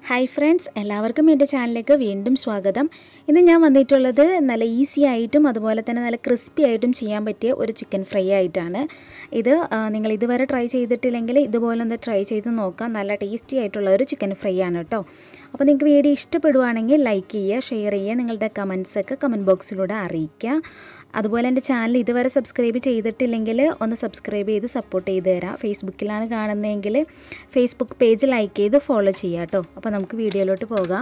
hi friends എല്ലാവർക്കും എൻ്റെ ചാനലിലേക്ക് വീണ്ടും സ്വാഗതം ഇന്ന് ഞാൻ വന്നിട്ടുള്ളത് നല്ല ഈസി ആയിട്ടും അതുപോലെ തന്നെ നല്ല ക്രിസ്പി ആയിട്ടും ചെയ്യാൻ പറ്റിയ ഒരു ചിക്കൻ ഫ്രൈ ആയിട്ടാണ് ഇത് ആ, നിങ്ങൾ ഇതുവരെ ട്രൈ ചെയ്തിട്ടില്ലെങ്കിൽ ഇതുപോലെ ഒന്ന് ട്രൈ ചെയ്ത് നോക്കാം നല്ല ടേസ്റ്റി ആയിട്ടുള്ള ഒരു ചിക്കൻ ഫ്രൈ ആണ് കേട്ടോ അപ്പോൾ നിങ്ങൾക്ക് വീഡിയോ ഇഷ്ടപ്പെടുവാണെങ്കിൽ ലൈക്ക് ചെയ്യുക ഷെയർ ചെയ്യുക നിങ്ങളുടെ കമൻസൊക്കെ കമൻറ്റ് ബോക്സിലൂടെ അറിയിക്കുക അതുപോലെ എൻ്റെ ചാനൽ ഇതുവരെ സബ്സ്ക്രൈബ് ചെയ്തിട്ടില്ലെങ്കിൽ ഒന്ന് സബ്സ്ക്രൈബ് ചെയ്ത് സപ്പോർട്ട് ചെയ്ത് തരാം ഫേസ്ബുക്കിലാണ് കാണുന്നതെങ്കിൽ ഫേസ്ബുക്ക് പേജ് ലൈക്ക് ചെയ്ത് ഫോളോ ചെയ്യാം കേട്ടോ അപ്പോൾ നമുക്ക് വീഡിയോയിലോട്ട് പോകാം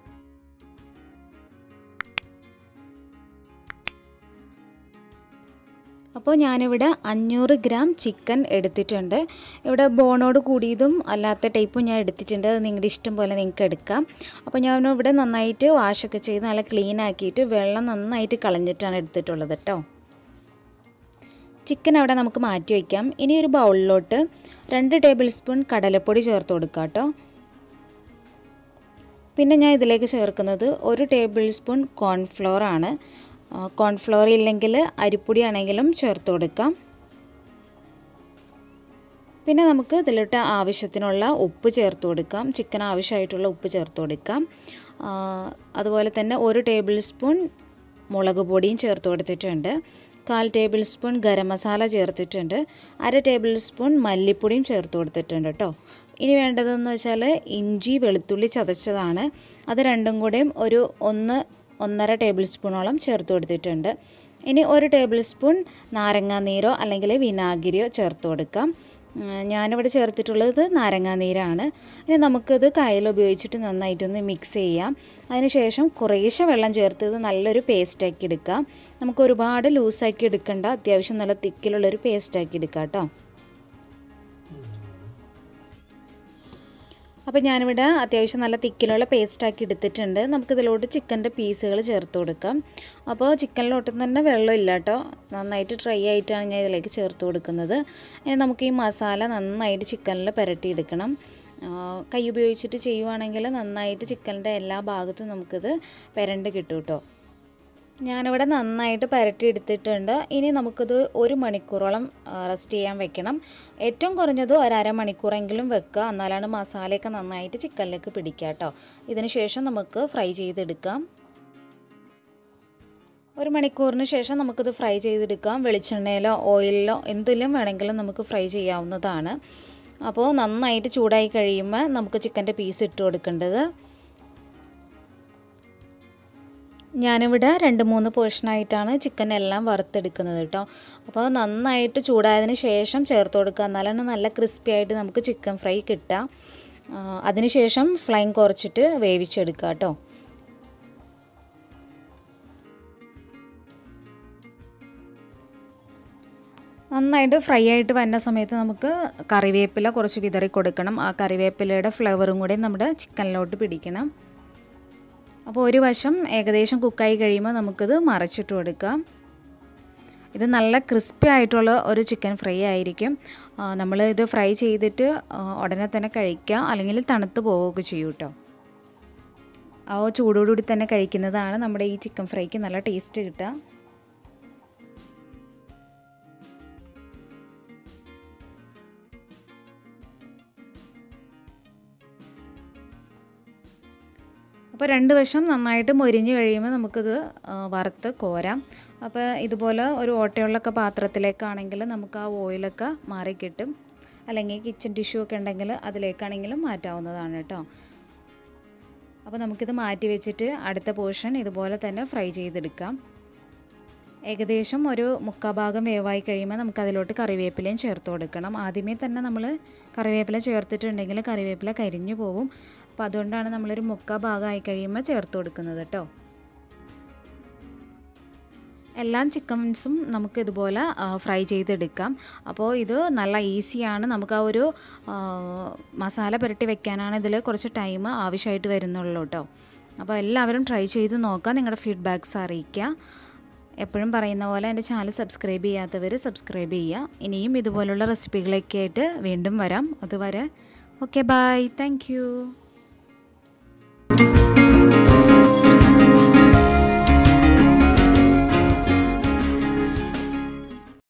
അപ്പോൾ ഞാനിവിടെ അഞ്ഞൂറ് ഗ്രാം ചിക്കൻ എടുത്തിട്ടുണ്ട് ഇവിടെ ബോണോട് കൂടിയതും അല്ലാത്ത ടൈപ്പും ഞാൻ എടുത്തിട്ടുണ്ട് അത് നിങ്ങളുടെ ഇഷ്ടം പോലെ നിങ്ങൾക്ക് എടുക്കാം അപ്പോൾ ഞാൻ ഇവിടെ നന്നായിട്ട് വാഷൊക്കെ ചെയ്ത് നല്ല ക്ലീൻ ആക്കിയിട്ട് വെള്ളം നന്നായിട്ട് കളഞ്ഞിട്ടാണ് എടുത്തിട്ടുള്ളത് കേട്ടോ ചിക്കൻ അവിടെ നമുക്ക് മാറ്റി വയ്ക്കാം ഇനി ഒരു ബൗളിലോട്ട് രണ്ട് ടേബിൾ സ്പൂൺ കടലപ്പൊടി ചേർത്ത് കൊടുക്കാം കേട്ടോ പിന്നെ ഞാൻ ഇതിലേക്ക് ചേർക്കുന്നത് ഒരു ടേബിൾ സ്പൂൺ കോൺഫ്ലോർ ആണ് കോൺഫ്ലോർ ഇല്ലെങ്കിൽ അരിപ്പൊടി ആണെങ്കിലും ചേർത്ത് കൊടുക്കാം പിന്നെ നമുക്ക് ഇതിലോട്ട് ആവശ്യത്തിനുള്ള ഉപ്പ് ചേർത്ത് കൊടുക്കാം ചിക്കൻ ആവശ്യമായിട്ടുള്ള ഉപ്പ് ചേർത്ത് കൊടുക്കാം ആ, അതുപോലെ തന്നെ ഒരു ടേബിൾ സ്പൂൺ മുളക് പൊടിയും ചേർത്ത് കൊടുത്തിട്ടുണ്ട് കാൽ ടേബിൾ സ്പൂൺ ഗരം മസാല ചേർത്തിട്ടുണ്ട് അര ടേബിൾ സ്പൂൺ മല്ലിപ്പൊടിയും ചേർത്ത് കൊടുത്തിട്ടുണ്ട് കേട്ടോ ഇനി വേണ്ടതെന്ന് വെച്ചാൽ ഇഞ്ചി വെളുത്തുള്ളി ചതച്ചതാണ് അത് രണ്ടും കൂടെയും ഒരു ഒന്ന് ഒന്നര ടേബിൾ സ്പൂണോളം ചേർത്ത് കൊടുത്തിട്ടുണ്ട് ഇനി ഒരു ടേബിൾ സ്പൂൺ നാരങ്ങാനീരോ അല്ലെങ്കിൽ വിനാഗിരിയോ ചേർത്ത് കൊടുക്കാം ഉം, ഞാനിവിടെ ചേർത്തിട്ടുള്ളത് നാരങ്ങാനീരാണ് ഇനി നമുക്കിത് കയ്യിൽ ഉപയോഗിച്ചിട്ട് നന്നായിട്ടൊന്ന് മിക്സ് ചെയ്യാം അതിനുശേഷം കുറേശ്ശെ വെള്ളം ചേർത്ത് ഇത് നല്ലൊരു പേസ്റ്റാക്കി എടുക്കാം നമുക്ക് ഒരുപാട് ലൂസാക്കി എടുക്കണ്ട അത്യാവശ്യം നല്ല തിക്കിലുള്ളൊരു പേസ്റ്റാക്കി എടുക്കാം കേട്ടോ അപ്പോൾ ഞാനിവിടെ അത്യാവശ്യം നല്ല തിക്കിലുള്ള പേസ്റ്റാക്കി എടുത്തിട്ടുണ്ട് നമുക്കിതിലോട്ട് ചിക്കൻ്റെ പീസുകൾ ചേർത്ത് കൊടുക്കാം അപ്പോൾ ചിക്കനിലോട്ടും തന്നെ വെള്ളമില്ല കേട്ടോ നന്നായിട്ട് ഡ്രൈ ആയിട്ടാണ് ഞാൻ ഇതിലേക്ക് ചേർത്ത് കൊടുക്കുന്നത് ഇനി നമുക്ക് ഈ മസാല നന്നായിട്ട് ചിക്കനിൽ പുരട്ടിയെടുക്കണം ആ, കൈ ഉപയോഗിച്ചിട്ട് ചെയ്യുവാണെങ്കിൽ നന്നായിട്ട് ചിക്കൻ്റെ എല്ലാ ഭാഗത്തും നമുക്കിത് പുരണ്ട് കിട്ടും കേട്ടോ ഞാനിവിടെ നന്നായിട്ട് പരട്ടി എടുത്തിട്ടുണ്ട് ഇനി നമുക്കിത് ഒരു മണിക്കൂറോളം റെസ്റ്റ് ചെയ്യാൻ വെക്കണം ഏറ്റവും കുറഞ്ഞത് ഒരു അരമണിക്കൂറെങ്കിലും വെക്കുക എന്നാലാണ് മസാലയൊക്കെ നന്നായിട്ട് ചിക്കനിലേക്ക് പിടിക്കുക കേട്ടോ ഇതിന് ശേഷം നമുക്ക് ഫ്രൈ ചെയ്തെടുക്കാം ഒരു മണിക്കൂറിന് ശേഷം നമുക്കിത് ഫ്രൈ ചെയ്തെടുക്കാം വെളിച്ചെണ്ണയിലോ ഓയിലിലോ എന്തിലും വേണമെങ്കിലും നമുക്ക് ഫ്രൈ ചെയ്യാവുന്നതാണ് അപ്പോൾ നന്നായിട്ട് ചൂടായി കഴിയുമ്പോൾ നമുക്ക് ചിക്കൻ്റെ പീസ് ഇട്ട് കൊടുക്കേണ്ടത് ഞാനിവിടെ രണ്ട് മൂന്ന് പോർഷനായിട്ടാണ് ചിക്കൻ എല്ലാം വറുത്തെടുക്കുന്നത് കേട്ടോ അപ്പോൾ നന്നായിട്ട് ചൂടായതിന് ശേഷം ചേർത്ത് കൊടുക്കുക എന്നാലാണ് നല്ല ക്രിസ്പി ആയിട്ട് നമുക്ക് ചിക്കൻ ഫ്രൈ കിട്ടുക ആ, അതിനുശേഷം ഫ്ലെയിം കുറച്ചിട്ട് വേവിച്ചെടുക്കുക കേട്ടോ നന്നായിട്ട് ഫ്രൈ ആയിട്ട് വരുന്ന സമയത്ത് നമുക്ക് കറിവേപ്പില കുറച്ച് വിതറി കൊടുക്കണം ആ കറിവേപ്പിലയുടെ ഫ്ലേവറും കൂടി നമ്മുടെ ചിക്കനിലോട്ട് പിടിക്കണം അപ്പോൾ ഒരു വശം ഏകദേശം കുക്കായി കഴിയുമ്പോൾ നമുക്കിത് മറച്ചിട്ട് കൊടുക്കാം ഇത് നല്ല ക്രിസ്പി ആയിട്ടുള്ള ഒരു ചിക്കൻ ഫ്രൈ ആയിരിക്കും നമ്മൾ ഇത് ഫ്രൈ ചെയ്തിട്ട് ആ, ഉടനെ തന്നെ കഴിക്കുക അല്ലെങ്കിൽ തണുത്ത് പോവുകയൊക്കെ ചെയ്യും കേട്ടോ ആ ചൂടോടുകൂടി തന്നെ കഴിക്കുന്നതാണ് നമ്മുടെ ഈ ചിക്കൻ ഫ്രൈക്ക് നല്ല ടേസ്റ്റ് കിട്ടുക അപ്പോൾ രണ്ട് വശം നന്നായിട്ട് മൊരിഞ്ഞ് കഴിയുമ്പോൾ നമുക്കിത് ആ, വറുത്ത് കോരാം അപ്പോൾ ഇതുപോലെ ഒരു ഓട്ടയുള്ളൊക്കെ പാത്രത്തിലേക്കാണെങ്കിൽ നമുക്ക് ആ ഓയിലൊക്കെ മാറിക്കിട്ടും അല്ലെങ്കിൽ കിച്ചൺ ടിഷ്യൂ ഒക്കെ ഉണ്ടെങ്കിൽ അതിലേക്കാണെങ്കിലും മാറ്റാവുന്നതാണ് കേട്ടോ അപ്പോൾ നമുക്കിത് മാറ്റി വെച്ചിട്ട് അടുത്ത പോർഷൻ ഇതുപോലെ തന്നെ ഫ്രൈ ചെയ്തെടുക്കാം ഏകദേശം ഒരു മുക്കാ ഭാഗം വേവായി കഴിയുമ്പോൾ നമുക്ക് അതിലോട്ട് കറിവേപ്പിലയും ചേർത്ത് കൊടുക്കണം ആദ്യമേ തന്നെ നമ്മൾ കറിവേപ്പില ചേർത്തിട്ടുണ്ടെങ്കിൽ കറിവേപ്പില കരിഞ്ഞു പോവും അപ്പോൾ അതുകൊണ്ടാണ് നമ്മളൊരു മുക്കാ ഭാഗമായി കഴിയുമ്പോൾ ചേർത്ത് കൊടുക്കുന്നത് കേട്ടോ എല്ലാം ചിക്കൻസും നമുക്ക് ഇതുപോലെ ആ, ഫ്രൈ ചെയ്തെടുക്കാം അപ്പോൾ ഇത് നല്ല ഈസിയാണ് നമുക്ക് ആ ഒരു ആ, മസാല പുരട്ടി വെക്കാനാണ് ഇതിൽ കുറച്ച് ടൈം ആവശ്യമായിട്ട് വരുന്നുള്ളൂ കേട്ടോ അപ്പോൾ എല്ലാവരും ട്രൈ ചെയ്ത് നോക്കാം നിങ്ങളുടെ ഫീഡ്ബാക്ക്സ് അറിയിക്കുക എപ്പോഴും പറയുന്ന പോലെ എൻ്റെ ചാനൽ സബ്സ്ക്രൈബ് ചെയ്യാത്തവർ സബ്സ്ക്രൈബ് ചെയ്യുക ഇനിയും ഇതുപോലുള്ള റെസിപ്പികളൊക്കെ ആയിട്ട് വീണ്ടും വരാം അതുവരെ ഓക്കെ ബൈ താങ്ക്